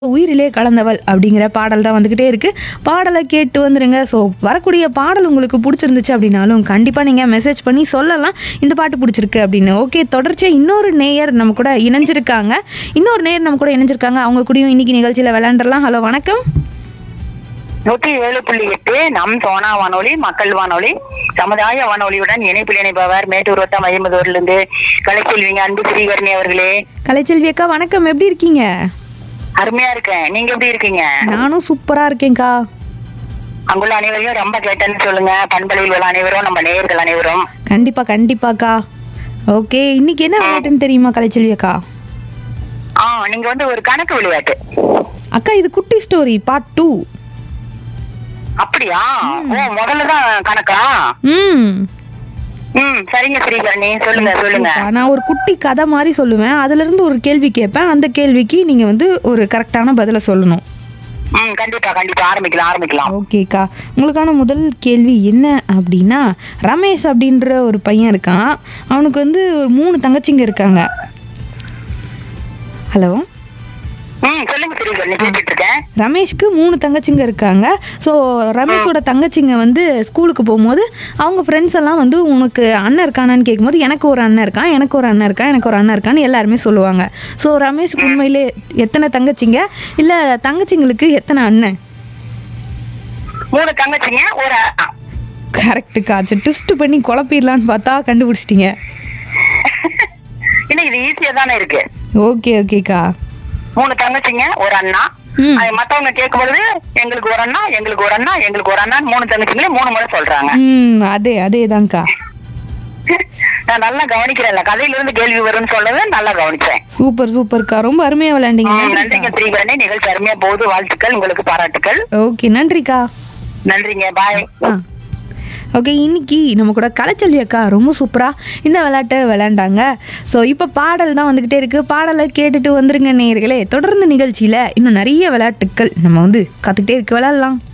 உயிரிலே கலந்தவள் அப்படிங்கிற பாடல் தான் வந்துக்கிட்டே இருக்குது பாடலை கேட்டு வந்துடுங்க ஸோ வரக்கூடிய பாடல் உங்களுக்கு பிடிச்சிருந்துச்சு அப்படின்னாலும் கண்டிப்பாக நீங்கள் மெசேஜ் பண்ணி சொல்லலாம் இந்த பாட்டு பிடிச்சிருக்கு அப்படின்னு ஓகே தொடர்ச்சியாக இன்னொரு நேயர் நம்ம கூட இணைஞ்சிருக்காங்க இன்னொரு நேயர் நம்ம கூட இணைஞ்சிருக்காங்க அவங்க கூடயும் இன்னைக்கு நிகழ்ச்சியில் விளையாண்டுறலாம் ஹலோ வணக்கம் நூற்றி ஏழு புள்ளி எட்டு நம் சோனா வானொலி மக்கள் வானொலி சமுதாய வானொலியுடன் இணைப்பில் இணைப்பவர் மேட்டூர் வட்டம் ஐம்பதூர்லேருந்து கலைச்செல்விங்க அன்பு ஸ்ரீகரணி அவர்களே கலைச்செல்வி அக்கா வணக்கம் எப்படி இருக்கீங்க அருமையா இருக்கேன் நீங்க எப்படி இருக்கீங்க நானும் சூப்பராக இருக்கேன்க்கா அங்குள்ள அனைவரையும் ரொம்ப கேட்டேன்னு சொல்லுங்க பண்பலையில் உள்ள அனைவரும் நம்ம நேயர்கள் அனைவரும் கண்டிப்பாக கண்டிப்பாக்கா ஓகே இன்னைக்கு என்ன விளையாட்டுன்னு தெரியுமா கலைச்செல்வி அக்கா ஆ நீங்க வந்து ஒரு கணக்கு விளையாட்டு அக்கா இது குட்டி ஸ்டோரி பார்ட் டூ அப்படியா ஓ முதல்ல தான் கணக்கா ம் ம் சரிங்க ஸ்ரீகரணி சொல்லுங்க சொல்லுங்க ஓகேக்கா. நான் ஒரு குட்டி கதை மாதிரி சொல்லுவேன் அதுல இருந்து ஒரு கேள்வி கேட்பேன் அந்த கேள்விக்கு நீங்க வந்து ஒரு கரெக்டான பதிலை சொல்லணும் ம் கண்டிப்பா கண்டிப்பா ஆரம்பிக்கலாம் ஆரம்பிக்கலாம் ஓகேக்கா உங்களுக்கான முதல் கேள்வி என்ன அப்படின்னா ரமேஷ் அப்படின்ற ஒரு பையன் இருக்கான் அவனுக்கு வந்து ஒரு மூணு தங்கச்சிங்க இருக்காங்க ஹலோ ம் சொல்லுங்க ஸ்ரீகரணி கேட்டுட்டு இருக்கேன் ரமேஷ்க்கு மூணு தங்கச்சிங்க இருக்காங்க ஸோ ரமேஷோட தங்கச்சிங்க வந்து ஸ்கூலுக்கு போகும்போது அவங்க ஃப்ரெண்ட்ஸ் எல்லாம் வந்து உனக்கு அண்ணன் இருக்கானான்னு கேட்கும்போது எனக்கு ஒரு அண்ணன் இருக்கான் எனக்கு ஒரு அண்ணன் இருக்கான் எனக்கு ஒரு அண்ணன் இருக்கான்னு எல்லாருமே சொல்லுவாங்க ஸோ ரமேஷ்க்கு உண்மையிலே எத்தனை தங்கச்சிங்க இல்லை தங்கச்சிங்களுக்கு எத்தனை அண்ணன் மூணு தங்கச்சிங்க ஒரு அண்ணா. கரெக்டுக்கா சரி ட்விஸ்ட் பண்ணி குழப்பிடலான்னு பார்த்தா கண்டுபிடிச்சிட்டிங்க இல்ல இது ஈஸியா தானே இருக்கு ஓகே ஓகேக்கா மூணு தங்கச்சிங்க ஒரு அண்ணா ம். அது மத்தவங்க கேட்கும் பொழுது எங்களுக்கு ஒரு அண்ணா எங்களுக்கு ஒரு அண்ணா எங்களுக்கு ஒரு அண்ணா மூணு தங்கச்சிங்களே மூணு முறை சொல்றாங்க ம் அதே அதே தான்க்கா நான் நல்லா கவனிக்கிறேன்ல கதையில இருந்து கேள்வி வரும்னு சொன்னது நல்லா கவனிச்சேன் சூப்பர் சூப்பர்க்கா ரொம்ப அருமையாக விளையாண்டீங்க ம், நன்றிங்க ஸ்ரீகரணி நிகழ்ச்சி அருமையா போகுது வாழ்த்துக்கள் உங்களுக்கு பாராட்டுக்கள் ஓகே நன்றிக்கா நன்றிங்க பாய் ஆ ஓகே இன்னைக்கு நம்ம கூட கலைச்செல்வி அக்கா ரொம்ப சூப்பராக இந்த விளையாட்டை விளையாண்டாங்க ஸோ இப்போ பாடல் தான் வந்துக்கிட்டே இருக்குது பாடலை கேட்டுட்டு வந்துருங்க நேயர்களே தொடர்ந்து நிகழ்ச்சியில் இன்னும் நிறைய விளையாட்டுக்கள் நம்ம வந்து கற்றுக்கிட்டே இருக்கு விளையாடலாம்